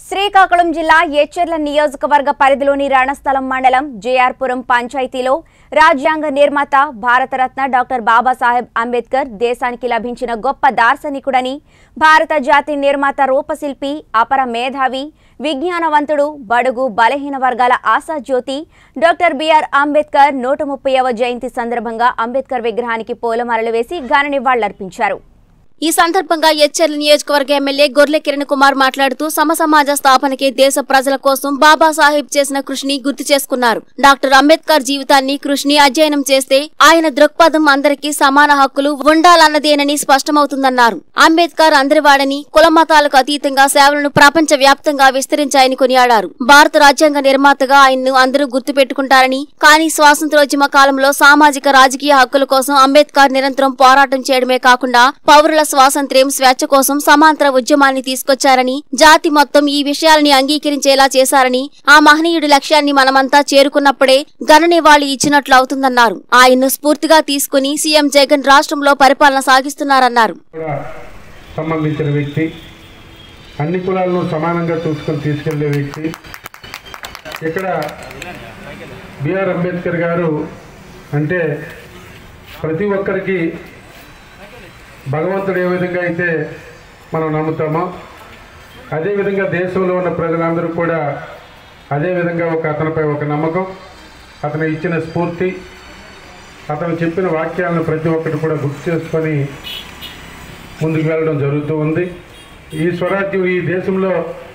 శ్రీకాకుళం జిల్లా ఏచెర్ల నియోజకవర్గ పరిధిలోని రణస్థలం మండలం జేఆర్పురం పంచాయతీలో రాజ్యాంగ నిర్మాత భారతరత్న డాక్టర్ బాబాసాహెబ్ అంబేద్కర్ దేశానికి లభించిన గొప్ప దార్శనికుడని భారత జాతి నిర్మాత రూపశిల్పి అపర మేధావి విజ్ఞానవంతుడు బడుగు బలహీన వర్గాల ఆశాజ్యోతి డాక్టర్ బిఆర్ అంబేద్కర్ నూట ముప్పైవ జయంతి సందర్భంగా అంబేద్కర్ విగ్రహానికి పూలమాలలు వేసి ఘన నివాళులర్పించారు ఈ సందర్భంగా ఎచ్చెర్ల నియోజకవర్గ ఎమ్మెల్యే గొర్లె కిరణ్ కుమార్ మాట్లాడుతూ సమసమాజ స్థాపనకి దేశ ప్రజల కోసం బాబాసాహెబ్ చేసిన కృషిని గుర్తు చేసుకున్నారు డాక్టర్ అంబేద్కర్ జీవితాన్ని కృషిని అధ్యయనం చేస్తే ఆయన దృక్పథం అందరికీ సమాన హక్కులు ఉండాలన్నదేనని స్పష్టమవుతుందన్నారు అంబేద్కర్ అందరివాడని కుల మతాలకు అతీతంగా సేవలను ప్రపంచ వ్యాప్తంగా విస్తరించాయని కొనియాడారు భారత రాజ్యాంగ నిర్మాతగా ఆయన్ను అందరూ గుర్తు పెట్టుకుంటారని కానీ స్వాతంత్రోద్యమ కాలంలో సామాజిక రాజకీయ హక్కుల కోసం అంబేద్కర్ నిరంతరం పోరాటం చేయడమే కాకుండా పౌరుల స్వాతంత్ర్యం స్వేచ్ఛ కోసం సమాంతర ఉద్యమాన్ని తీసుకొచ్చారని జాతి మొత్తం ఈ విషయాలని అంగీకరించేలా చేశారని ఆ మహనీయుడి లక్ష్యాన్ని మనమంతా చేరుకున్నప్పుడే ఘన నివాళి ఇచ్చినట్లు అవుతుందన్నారు ఆయన్ను స్ఫూర్తిగా తీసుకుని సీఎం జగన్ రాష్ట్రంలో పరిపాలన సాగిస్తున్నారన్నారు కూడా సంబంధించిన వ్యక్తి అన్ని కులాలను సమానంగా చూసుకొని తీసుకెళ్లే వ్యక్తి ఇక్కడ బిఆర్ అంబేద్కర్ గారు అంటే ప్రతి ఒక్కరికి భగవంతుడు ఏ విధంగా అయితే మనం నమ్ముతామో అదేవిధంగా దేశంలో ఉన్న ప్రజలందరూ కూడా అదే విధంగా ఒక అతనిపై ఒక నమ్మకం అతను ఇచ్చిన స్ఫూర్తి అతను చెప్పిన వాక్యాలను ప్రతి ఒక్కటి కూడా గుర్తు చేసుకొని ముందుకు వెళ్ళడం జరుగుతూ ఉంది ఈ స్వరాజ్యం ఈ దేశంలో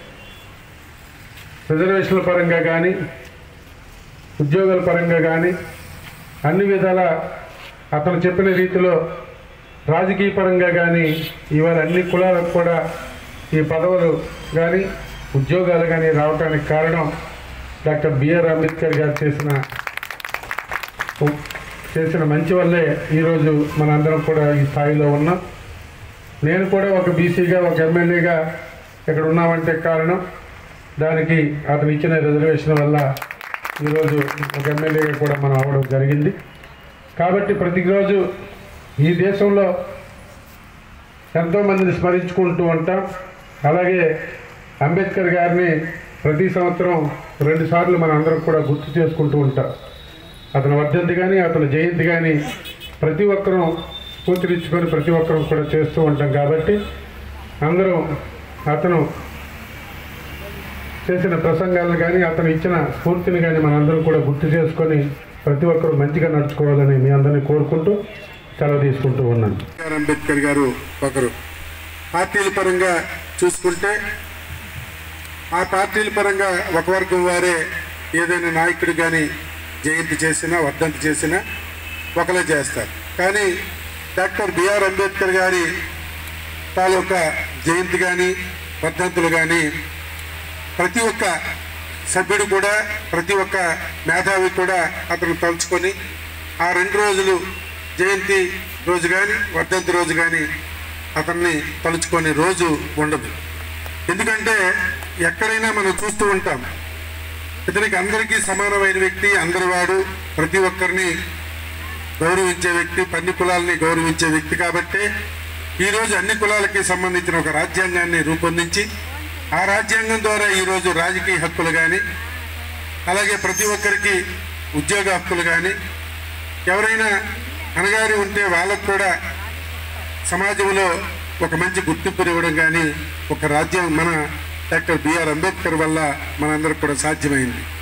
రిజర్వేషన్ల పరంగా కానీ ఉద్యోగాల పరంగా కానీ అన్ని విధాల అతను చెప్పిన రీతిలో రాజకీయ పరంగా కానీ ఇవాళ అన్ని కులాలకు కూడా ఈ పదవులు కానీ ఉద్యోగాలు కానీ రావడానికి కారణం డాక్టర్ బిఆర్ అంబేద్కర్ గారు చేసిన చేసిన మంచి వల్లే ఈరోజు మనందరం కూడా ఈ స్థాయిలో ఉన్నాం నేను కూడా ఒక బీసీగా ఒక ఎమ్మెల్యేగా ఇక్కడ ఉన్నామంటే కారణం దానికి అతను ఇచ్చిన రిజర్వేషన్ వల్ల ఈరోజు ఒక ఎమ్మెల్యేగా కూడా మనం అవ్వడం జరిగింది కాబట్టి ప్రతిరోజు ఈ దేశంలో ఎంతోమందిని స్మరించుకుంటూ ఉంటాం అలాగే అంబేద్కర్ గారిని ప్రతి సంవత్సరం రెండు సార్లు మన అందరం కూడా గుర్తు చేసుకుంటూ ఉంటాం అతని వర్ధంతి కానీ అతని జయంతి కానీ ప్రతి ఒక్కరూ స్ఫూర్తినిచ్చుకొని ప్రతి ఒక్కరూ కూడా చేస్తూ ఉంటాం కాబట్టి అందరం అతను చేసిన ప్రసంగాలను కానీ అతను ఇచ్చిన స్ఫూర్తిని కానీ మనందరం కూడా గుర్తు చేసుకొని ప్రతి ఒక్కరూ మంచిగా నడుచుకోవాలని మీ అందరినీ కోరుకుంటూ సెలవు తీసుకుంటూ ఉన్నాను బిఆర్ అంబేద్కర్ గారు ఒకరు పార్టీల పరంగా చూసుకుంటే ఆ పార్టీల పరంగా ఒక వర్గం వారే ఏదైనా నాయకుడు కానీ జయంతి చేసినా వర్ధంతి చేసినా ఒకలే చేస్తారు కానీ డాక్టర్ బిఆర్ అంబేద్కర్ గారి తాలూకా జయంతి కానీ వర్ధంతులు కానీ ప్రతి ఒక్క సభ్యుడు కూడా ప్రతి ఒక్క మేధావి కూడా అతను తలుచుకొని ఆ రెండు రోజులు జయంతి రోజు కానీ వర్ధంతి రోజు కానీ అతన్ని తలుచుకొని రోజు ఉండదు ఎందుకంటే ఎక్కడైనా మనం చూస్తూ ఉంటాం ఇతనికి అందరికీ సమానమైన వ్యక్తి అందరి వాడు ప్రతి ఒక్కరిని గౌరవించే వ్యక్తి పన్ని కులాలని గౌరవించే వ్యక్తి కాబట్టి ఈరోజు అన్ని కులాలకి సంబంధించిన ఒక రాజ్యాంగాన్ని రూపొందించి ఆ రాజ్యాంగం ద్వారా ఈరోజు రాజకీయ హక్కులు కానీ అలాగే ప్రతి ఒక్కరికి ఉద్యోగ హక్కులు కానీ ఎవరైనా అనగారి ఉంటే వాళ్ళకు కూడా సమాజంలో ఒక మంచి గుర్తింపుని ఇవ్వడం కానీ ఒక రాజ్యం మన డాక్టర్ బిఆర్ అంబేద్కర్ వల్ల మనందరికి కూడా సాధ్యమైంది